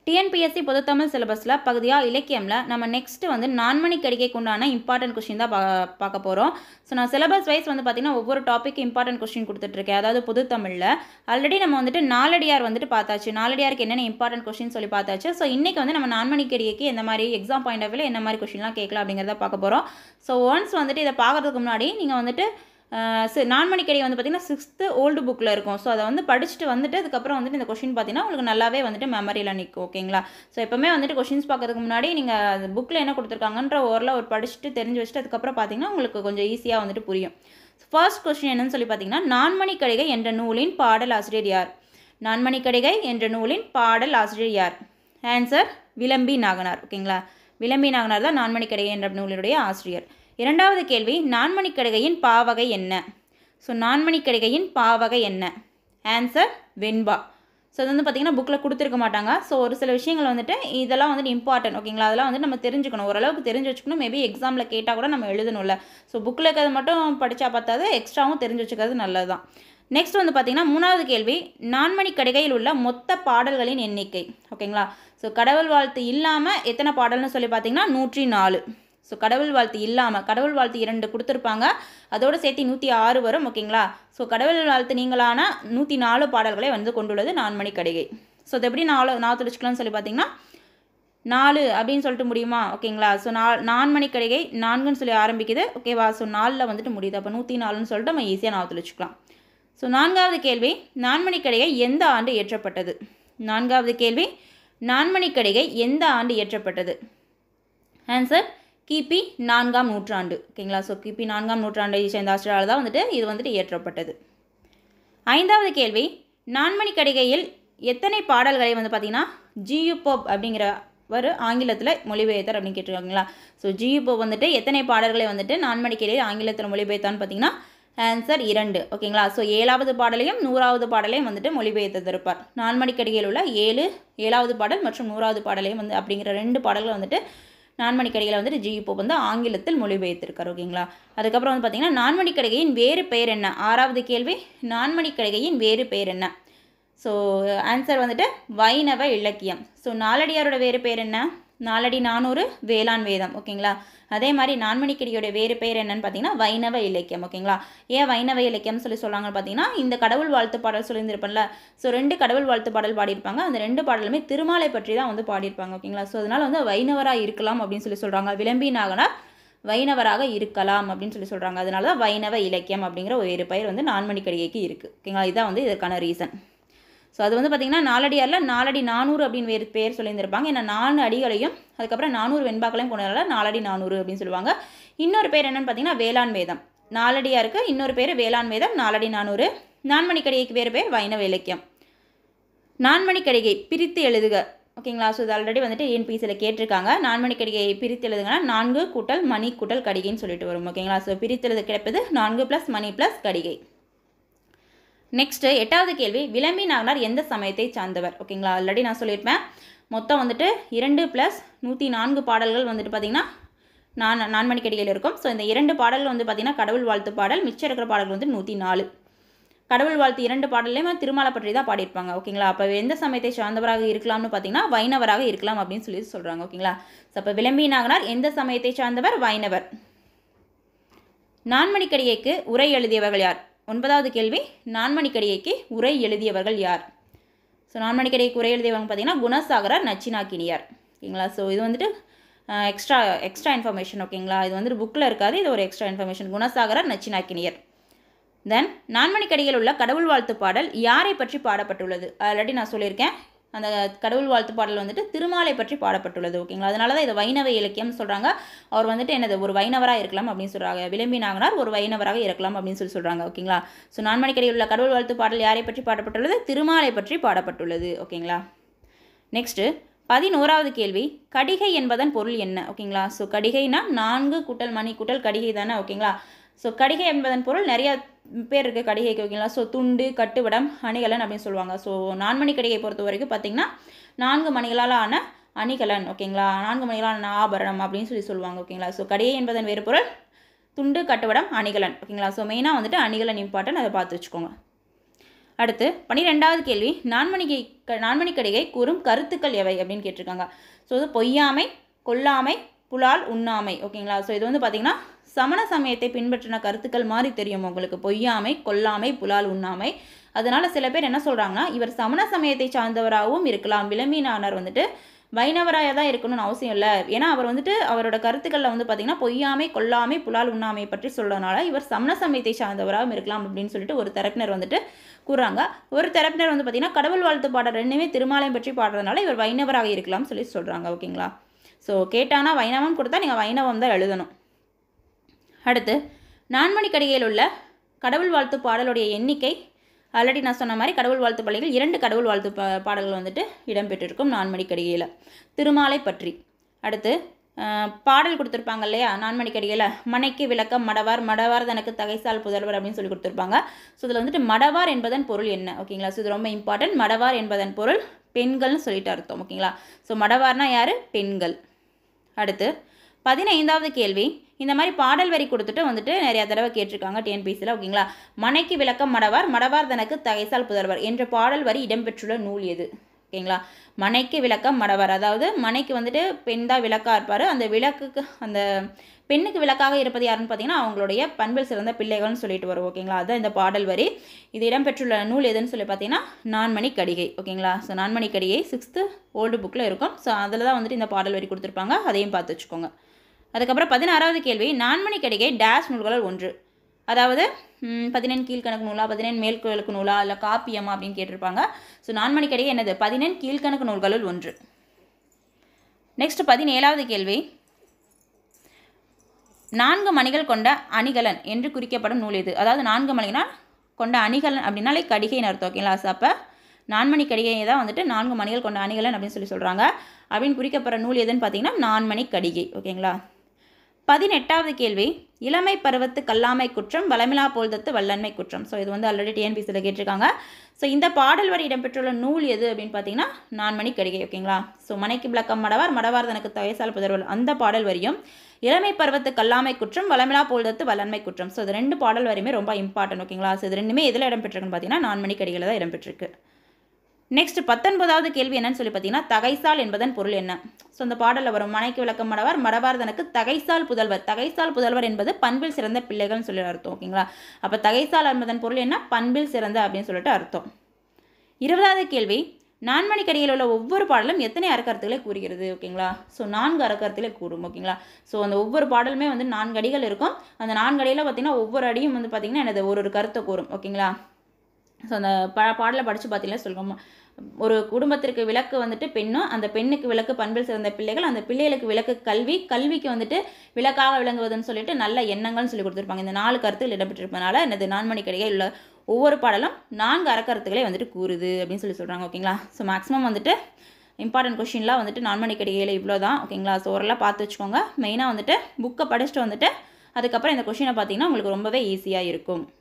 TNPSC பொதுத்தமிழ் சிலபஸில் பகுதியாக இலக்கியமில் நம்ம நெக்ஸ்ட்டு வந்து நான்மணி கடிகைக்கு உண்டான இம்பார்ட்டன்ட் கொஸ்டின் தான் பா பார்க்க போகிறோம் ஸோ நான் சிலபஸ் வைஸ் வந்து பார்த்திங்கன்னா ஒவ்வொரு டாப்பிக்கு இம்பார்ட்டன்ட் கொஸ்டின் கொடுத்துட்ருக்கேன் அதாவது பொதுத்தமிழில் ஆல்ரெடி நம்ம வந்துட்டு நாலடியார் வந்துட்டு பார்த்தாச்சு நாலடியாருக்கு என்னென்ன இம்பார்ட்டன்ட் கொஸ்டின் சொல்லி பார்த்தாச்சு ஸோ இன்றைக்கி வந்து நம்ம நான்மணி கடிகைக்கு எந்த மாதிரி எக்ஸாம் பாயிண்ட் ஆஃப் வியூவில் என்ன மாதிரி கொஸ்டின்லாம் கேட்கலாம் அப்படிங்கிறத பார்க்க போகிறோம் ஸோ ஒன்ஸ் வந்துட்டு இதை பார்க்குறதுக்கு முன்னாடி நீங்கள் வந்துட்டு நான்மணி கடி வந்து பார்த்திங்கன்னா சிக்ஸ்த்து ஓல்டு புக்கில் இருக்கும் ஸோ அதை வந்து படிச்சுட்டு வந்துட்டு அதுக்கப்புறம் வந்துட்டு இந்த கொஷின் பார்த்தீங்கன்னா உங்களுக்கு நல்லாவே வந்துட்டு மெமரியில் நிற்கும் ஓகேங்களா ஸோ எப்போவுமே வந்துட்டு கொஷின்ஸ் பார்க்கறதுக்கு முன்னாடி நீங்கள் அந்த புக்கில் என்ன கொடுத்துருக்காங்கன்ற ஓரளவு ஒரு படிச்சுட்டு தெரிஞ்சு வச்சுட்டு அதுக்கப்புறம் பார்த்தீங்கன்னா உங்களுக்கு கொஞ்சம் ஈஸியாக வந்துட்டு புரியும் ஃபர்ஸ்ட் கொஸ்டின் என்னன்னு சொல்லி பார்த்தீங்கன்னா நான்மணி கடிகை என்ற நூலின் பாடல் ஆசிரியர் யார் நான்மணி கடிகை என்ற நூலின் பாடல் ஆசிரியர் யார் ஆன்சர் விளம்பி நாகனார் ஓகேங்களா விளம்பி நாகனார் தான் நான்மணி கடிகை என்ற நூலினுடைய ஆசிரியர் இரண்டாவது கேள்வி நான்மணி கடிகையின் பாவகை என்ன ஸோ நான்மணி கடிகையின் பாவகை என்ன ஆன்சர் வெண்பா ஸோ அது வந்து பார்த்திங்கன்னா புக்கில் கொடுத்துருக்க மாட்டாங்க ஸோ ஒரு சில விஷயங்கள் வந்துட்டு இதெல்லாம் வந்துட்டு இம்பார்ட்டன்ட் ஓகேங்களா அதெல்லாம் வந்து நம்ம தெரிஞ்சுக்கணும் ஓரளவுக்கு தெரிஞ்சு வச்சுக்கணும் மேபி எக்ஸாமில் கேட்டால் கூட நம்ம எழுதணும்ல ஸோ புக்கில் இருக்கிறது மட்டும் படித்தா பார்த்தாது எக்ஸ்ட்ராவும் தெரிஞ்சு வச்சுக்கிறது நல்லது தான் நெக்ஸ்ட் வந்து பார்த்திங்கன்னா மூணாவது கேள்வி நான்மணி கடிகையில் உள்ள மொத்த பாடல்களின் எண்ணிக்கை ஓகேங்களா ஸோ கடவுள் வாழ்த்து இல்லாமல் எத்தனை பாடல்னு சொல்லி பார்த்தீங்கன்னா நூற்றி நாலு ஸோ கடவுள் வாழ்த்து இல்லாமல் கடவுள் வாழ்த்து இரண்டு கொடுத்துருப்பாங்க அதோடு சேர்த்து நூற்றி ஆறு வரும் ஓகேங்களா ஸோ கடவுள் வாழ்த்து நீங்களான நூற்றி நாலு பாடல்களை வந்து கொண்டுள்ளது நான்மணி கடிகை ஸோ அது எப்படி நாலு நாற்று வச்சுக்கலாம்னு சொல்லி பார்த்தீங்கன்னா நாலு அப்படின்னு சொல்லிட்டு முடியுமா ஓகேங்களா ஸோ நா நான்மணி கடிகை நான்குன்னு சொல்லி ஆரம்பிக்குது ஓகேவா ஸோ நாலில் வந்துட்டு முடியுது அப்போ நூற்றி நாலுன்னு சொல்லிட்டு நம்ம ஈஸியாக நாற்று வச்சுக்கலாம் ஸோ நான்காவது கேள்வி நான்மணி கடிகை எந்த ஆண்டு இயற்றப்பட்டது நான்காவது கேள்வி நான்மணி கடிகை எந்த ஆண்டு இயற்றப்பட்டது ஆன்சர் கிபி நான்காம் நூற்றாண்டு ஓகேங்களா ஸோ கிபி நான்காம் நூற்றாண்டை சேர்ந்த ஆசிரியரால் தான் வந்துட்டு இது வந்துட்டு இயற்றப்பட்டது ஐந்தாவது கேள்வி நான்மணி கடிகையில் எத்தனை பாடல்களை வந்து பார்த்திங்கன்னா ஜியு போப் அப்படிங்கிறவர் ஆங்கிலத்தில் மொழிபெயர்த்தார் அப்படின்னு கேட்டிருக்காங்களா ஸோ ஜியு போப் வந்துட்டு எத்தனை பாடல்களை வந்துட்டு நான்மணி கடிகையில் ஆங்கிலத்தில் மொழிபெயர்த்தான்னு பார்த்தீங்கன்னா ஆன்சர் இரண்டு ஓகேங்களா ஸோ ஏழாவது பாடலையும் நூறாவது பாடலையும் வந்துட்டு மொழிபெயர்த்திருப்பார் நான்மணி கடிகையில் உள்ள ஏழு ஏழாவது பாடல் மற்றும் நூறாவது பாடலையும் வந்து அப்படிங்கிற ரெண்டு பாடல்கள் வந்துட்டு நான்மணி கடிகையில் வந்துட்டு ஜி இப்போ வந்து ஆங்கிலத்தில் மொழிபெயர்த்திருக்கார் ஓகேங்களா அதுக்கப்புறம் வந்து பார்த்திங்கன்னா நான்மணி கடிகையின் வேறு பெயர் என்ன ஆறாவது கேள்வி நான்மணி கடிகையின் வேறு பெயர் என்ன ஸோ ஆன்சர் வந்துட்டு வைணவ இலக்கியம் ஸோ நாலடியாரோட வேறு பெயர் என்ன நாலடி நானூறு வேளாண் வேதம் ஓகேங்களா அதே மாதிரி நான்மணிக்கடியோட வேறு பெயர் என்னன்னு பார்த்தீங்கன்னா வைணவ இலக்கியம் ஓகேங்களா ஏன் வைணவ இலக்கியம்னு சொல்லி சொல்கிறாங்கன்னு பார்த்தீங்கன்னா இந்த கடவுள் வாழ்த்து பாடல் சொல்லியிருந்திருப்பேன்ல ஸோ ரெண்டு கடவுள் வாழ்த்து பாடல் பாடியிருப்பாங்க அந்த ரெண்டு பாடலுமே திருமாலை பற்றி தான் வந்து பாடியிருப்பாங்க ஓகேங்களா ஸோ அதனால் வந்து வைணவராக இருக்கலாம் அப்படின்னு சொல்லி சொல்கிறாங்க விளம்பி நாகனார் வைணவராக இருக்கலாம் அப்படின்னு சொல்லி சொல்கிறாங்க அதனால தான் வைணவ இலக்கியம் அப்படிங்கிற ஒரு பெயர் வந்து நான்மணிக்கடிகைக்கு இருக்குது ஓகேங்களா இதுதான் வந்து இதற்கான ரீசன் ஸோ அது வந்து பார்த்திங்கன்னா நாலடியாரில் நாலடி நானூறு அப்படின்னு வேறு பேர் சொல்லியிருந்திருப்பாங்க ஏன்னா நாலு அடிகளையும் அதுக்கப்புறம் நானூறு வெண்பாக்களையும் கொண்டதால நாலடி நானூறு அப்படின்னு சொல்லுவாங்க இன்னொரு பேர் என்னென்னு பார்த்தீங்கன்னா வேளாண் வேதம் நாலடியாருக்கு இன்னொரு பேர் வேளாண் வேதம் நாலடி நானூறு நான்மணி கடிகைக்கு வேறு பேர் வைணவ இலக்கியம் நான்மணி கடிகை பிரித்து எழுதுக ஓகேங்களா ஸோ இது ஆல்ரெடி வந்துட்டு என்பிசியில் கேட்டிருக்காங்க நான்மணி கடிகையை பிரித்து எழுதுங்கன்னா நான்கு கூட்டல் மணி கூட்டல் கடிகைன்னு சொல்லிட்டு வரும் ஓகேங்களா ஸோ பிரித்து எழுத கிடைப்பது நான்கு ப்ளஸ் மணி ப்ளஸ் கடிகை நெக்ஸ்ட்டு எட்டாவது கேள்வி விளம்பி நாகனார் எந்த சமயத்தை சார்ந்தவர் ஓகேங்களா ஆல்ரெடி நான் சொல்லியிருப்பேன் மொத்தம் வந்துட்டு இரண்டு ப்ளஸ் நூற்றி நான்கு பாடல்கள் வந்துட்டு பார்த்திங்கன்னா நான் நான்மணி கடிகையில் இருக்கும் ஸோ இந்த இரண்டு பாடல்கள் வந்து பார்த்திங்கன்னா கடவுள் வாழ்த்து பாடல் மிச்சம் இருக்கிற பாடல்கள் வந்து நூற்றி நாலு கடவுள் வாழ்த்து இரண்டு பாடல்லையுமே திருமாலை பற்றி தான் பாடியிருப்பாங்க ஓகேங்களா அப்போ எந்த சமயத்தை சார்ந்தவராக இருக்கலாம்னு பார்த்தீங்கன்னா வைணவராக இருக்கலாம் அப்படின்னு சொல்லி சொல்கிறாங்க ஓகேங்களா ஸோ அப்போ விளம்பி நாகனார் எந்த சமயத்தை சார்ந்தவர் வைணவர் நான்மணிக்கடிகைக்கு உரை எழுதியவர்கள் யார் ஒன்பதாவது கேள்வி நான்மணிக்கடிகைக்கு உரை எழுதியவர்கள் யார் ஸோ நான்மணிக்கடிகைக்கு உரை எழுதியவங்க பார்த்தீங்கன்னா குணசாகரர் நச்சினாக்கினியார் ஓகேங்களா ஸோ இது வந்துட்டு எக்ஸ்ட்ரா எக்ஸ்ட்ரா இன்ஃபர்மேஷன் ஓகேங்களா இது வந்துட்டு புக்கில் இருக்காது இது ஒரு எக்ஸ்ட்ரா இன்ஃபர்மேஷன் குணசாகரர் நச்சினாக்கினியர் தென் நான்மணிக்கடியில் உள்ள கடவுள் வாழ்த்து பாடல் யாரை பற்றி பாடப்பட்டுள்ளது ஆல்ரெடி நான் சொல்லியிருக்கேன் அந்த கடவுள் வாழ்த்து பாடல் வந்துட்டு திருமாலை பற்றி பாடப்பட்டுள்ளது ஓகேங்களா அதனால தான் இது வைணவ இலக்கியம்னு சொல்கிறாங்க அவர் வந்துட்டு என்னது ஒரு வைணவராக இருக்கலாம் அப்படின்னு சொல்கிறாங்க விளம்பி நாகனார் ஒரு வைணவராக இருக்கலாம் அப்படின்னு சொல்லி சொல்கிறாங்க ஓகேங்களா ஸோ நான்மணிக்கடியில் உள்ள கடவுள் வாழ்த்து பாடல் யாரை பற்றி பாடப்பட்டுள்ளது திருமாலை பற்றி பாடப்பட்டுள்ளது ஓகேங்களா நெக்ஸ்ட்டு பதினோராவது கேள்வி கடிகை என்பதன் பொருள் என்ன ஓகேங்களா ஸோ கடிகைனா நான்கு கூட்டல் மணி கூட்டல் கடிகை தானே ஓகேங்களா ஸோ கடிகை என்பதன் பொருள் நிறைய பேர் இருக்குது கடிகைக்கு ஓகேங்களா ஸோ துண்டு கட்டுவிடம் அணிகலன் அப்படின்னு சொல்லுவாங்க ஸோ நான்மணி கடிகை பொறுத்த வரைக்கும் பார்த்திங்கன்னா நான்கு மணிகளால் ஆன அணிகலன் ஓகேங்களா நான்கு மணிகளான ஆபரணம் அப்படின்னு சொல்லி சொல்லுவாங்க ஓகேங்களா ஸோ கடிகை என்பதன் வேறு பொருள் துண்டு கட்டுவிடம் அணிகலன் ஓகேங்களா ஸோ மெயினாக வந்துட்டு அணிகலன் இம்பார்ட்டன் அதை பார்த்து வச்சுக்கோங்க அடுத்து பன்னிரெண்டாவது கேள்வி நான்மணிகை நான்மணி கடிகை கூறும் கருத்துக்கள் எவை அப்படின்னு கேட்டிருக்காங்க ஸோ இது பொய்யாமை கொல்லாமை புலால் உண்ணாமை ஓகேங்களா ஸோ இது வந்து பார்த்திங்கன்னா சமண சமயத்தை பின்பற்றின கருத்துக்கள் மாதிரி தெரியும் உங்களுக்கு பொய்யாமை கொல்லாமை புலால் உண்ணாமை அதனால சில பேர் என்ன சொல்கிறாங்கன்னா இவர் சமண சமயத்தை சார்ந்தவராகவும் இருக்கலாம் விளம்பினானர் வந்துட்டு வைணவராக தான் இருக்கணும்னு அவசியம் இல்லை ஏன்னா அவர் வந்துட்டு அவரோட கருத்துக்களில் வந்து பார்த்திங்கன்னா பொய்யாமை கொல்லாமை புலால் உண்ணாமை பற்றி சொல்கிறனால இவர் சமண சமயத்தை சார்ந்தவராகவும் இருக்கலாம் அப்படின்னு சொல்லிட்டு ஒரு தரப்பினர் வந்துட்டு கூறுறாங்க ஒரு தரப்பினர் வந்து பார்த்திங்கன்னா கடவுள் வாழ்த்து பாடல் ரெண்டுமே திருமாலயம் பற்றி பாடுறதுனால இவர் வைணவராக இருக்கலாம்னு சொல்லி சொல்கிறாங்க ஓகேங்களா ஸோ கேட்டானா வைணவம் கொடுத்தா நீங்கள் வைணவம் தான் எழுதணும் அடுத்து நான்மணி கடிகையில் உள்ள கடவுள் வாழ்த்து பாடலுடைய எண்ணிக்கை ஆல்ரெடி நான் சொன்ன மாதிரி கடவுள் வாழ்த்து பள்ளிகள் இரண்டு கடவுள் வாழ்த்து பா பாடல்கள் வந்துட்டு இடம்பெற்றிருக்கும் நான்மணி கடிகையில் திருமாலை பற்றி அடுத்து அஹ், பாடல் கொடுத்துருப்பாங்க இல்லையா நான்மணி கடிகையில் மனைக்கு விளக்கம் மடவார் மடவார் தனக்கு தகைசால் புதல்வர் அப்படின்னு சொல்லி கொடுத்துருப்பாங்க ஸோ இதில் வந்துட்டு மடவார் என்பதன் பொருள் என்ன ஓகேங்களா ஸோ இது ரொம்ப இம்பார்ட்டன்ட் மடவார் என்பதன் பொருள் பெண்கள்னு சொல்லிட்டு அர்த்தம் ஓகேங்களா ஸோ மடவார்னா யார் பெண்கள் அடுத்து பதினைந்தாவது கேள்வி இந்த மாதிரி பாடல் வரி கொடுத்துட்டு வந்துட்டு நிறைய தடவை கேட்டிருக்காங்க டிஎன்பிசியில் ஓகேங்களா மனைக்கு விளக்கம் மடவார் மடவார் தனக்கு தகைசால் புதல்வர் என்ற பாடல் வரி இடம்பெற்றுள்ள நூல் எது ஓகேங்களா மனைக்கு விளக்கம் மடவார் அதாவது மனைக்கு வந்துட்டு பெண் தான் விளக்காக இருப்பார் அந்த விளக்குக்கு அந்த பெண்ணுக்கு விளக்காக இருப்பது யாருன்னு பார்த்தீங்கன்னா அவங்களுடைய பண்பில் சிறந்த பிள்ளைகள்னு சொல்லிட்டு வரும் ஓகேங்களா அதுதான் இந்த பாடல் வரி இது இடம்பெற்றுள்ள நூல் எதுன்னு சொல்லி பார்த்தீங்கன்னா நான்மணி கடிகை ஓகேங்களா ஸோ நான்மணி கடிகை சிக்ஸ்த்து ஓல்டு புக்கில் இருக்கும் ஸோ அதில் தான் வந்துட்டு இந்த பாடல் வரி கொடுத்துருப்பாங்க அதையும் பார்த்து வச்சுக்கோங்க அதுக்கப்புறம் பதினாறாவது கேள்வி நான்மணி கடிகை டேஷ் நூல்களில் ஒன்று அதாவது ம், பதினெண் கீழ்கணக்கு நூலா பதினெண் மேல்கணக்கு நூலா இல்லை காப்பியமா அப்படின்னு கேட்டிருப்பாங்க ஸோ நான்மணி கடிகை என்னது பதினெண் கீழ்கணக்கு நூல்களுள் ஒன்று நெக்ஸ்ட் பதினேழாவது கேள்வி நான்கு மணிகள் கொண்ட அணிகலன் என்று குறிக்கப்படும் நூல் எது அதாவது நான்கு மணினா கொண்ட அணிகலன் அப்படின்னாலே கடிகைன்னு அர்த்தம் ஓகேங்களா ஸோ அப்போ நான்மணி கடிகையை தான் வந்துட்டு நான்கு மணிகள் கொண்ட அணிகலன் அப்படின்னு சொல்லி சொல்கிறாங்க அப்படின்னு குறிக்கப்படுற நூல் எதுன்னு பார்த்தீங்கன்னா நான்மணி கடிகை ஓகேங்களா பதினெட்டாவது கேள்வி இளமை பருவத்து கல்லாமை குற்றம் வளமிலா போல்தத்து வல்லன்மை குற்றம் ஸோ இது வந்து ஆல்ரெடி டிஎன்பிசியில் கேட்டிருக்காங்க ஸோ இந்த பாடல் வரி இடம்பெற்றுள்ள நூல் எது அப்படின்னு பார்த்தீங்கன்னா நான்மணி கடிகை ஓகேங்களா ஸோ மனைக்கு விளக்கம் மடவார் மடவார் தனக்கு தகைசால் புதர்வல் அந்த பாடல் வரியும் இளமை பருவத்து கல்லாமை குற்றம் வளமிலா போல்தத்து வல்லன்மை குற்றம் ஸோ இது ரெண்டு பாடல் வரியுமே ரொம்ப இம்பார்ட்டன்ட் ஓகேங்களா ஸோ இது ரெண்டுமே எதில் இடம்பெற்றிருக்குன்னு பார்த்தீங்கன்னா நான்மணி கடிகையில் தான் இடம்பெற்றிருக்கு நெக்ஸ்ட் பத்தொன்பதாவது கேள்வி என்னன்னு சொல்லி பார்த்தீங்கன்னா தகைசால் என்பதன் பொருள் என்ன ஸோ அந்த பாடலில் வரும் மனைக்கு விளக்கம் மடவார் மடவார் தனக்கு தகைசால் புதல்வர் தகைசால் புதல்வர் என்பது பண்பில் சிறந்த பிள்ளைகள்னு சொல்லி அர்த்தம் ஓகேங்களா அப்போ தகைசால் என்பதன் பொருள் என்ன பண்பில் சிறந்த அப்படின்னு சொல்லிட்டு அர்த்தம் இருபதாவது கேள்வி நான்மணி கடிகையில் உள்ள ஒவ்வொரு பாடலும் எத்தனை அறக்கருத்துக்களை கூறுகிறது ஓகேங்களா ஸோ நான்கு அறக்கருத்துக்களை கூறும் ஓகேங்களா ஸோ அந்த ஒவ்வொரு பாடலுமே வந்து நான்கு அடிகள் இருக்கும் அந்த நான்கு அடியில் பார்த்தீங்கன்னா ஒவ்வொரு அடியும் வந்து பார்த்தீங்கன்னா எனது ஒரு ஒரு கருத்தை கூறும் ஓகேங்களா ஸோ அந்த ப பாடலை படித்து பார்த்தீங்கன்னா சொல்லுவோம் ஒரு குடும்பத்திற்கு விளக்கு வந்துட்டு பெண்ணும் அந்த பெண்ணுக்கு விளக்கு பண்பில் சிறந்த பிள்ளைகள் அந்த பிள்ளைகளுக்கு விளக்கு கல்வி கல்விக்கு வந்துட்டு விளக்காக விளங்குவதுன்னு சொல்லிட்டு நல்ல எண்ணங்கள்னு சொல்லி கொடுத்துருப்பாங்க இந்த நாலு கருத்துகள் இடம்பெற்றிருப்பதனால எனது நான்மணி கடிகை உள்ள ஒவ்வொரு பாடலும் நான்கு அறக்கருத்துக்களை வந்துட்டு கூறுது அப்படின்னு சொல்லி சொல்கிறாங்க ஓகேங்களா ஸோ மேக்ஸிமம் வந்துட்டு இம்பார்ட்டன்ட் கொஷின்லாம் வந்துட்டு நான்மணி கடிகையில் இவ்வளோ தான் ஓகேங்களா ஸோ ஓரளவு பார்த்து வச்சுக்கோங்க மெயினாக வந்துட்டு புக்கை படிச்சுட்டு வந்துட்டு அதுக்கப்புறம் இந்த கொஷினை பார்த்தீங்கன்னா உங்களுக்கு ரொம்பவே ஈஸியாக இருக்கும்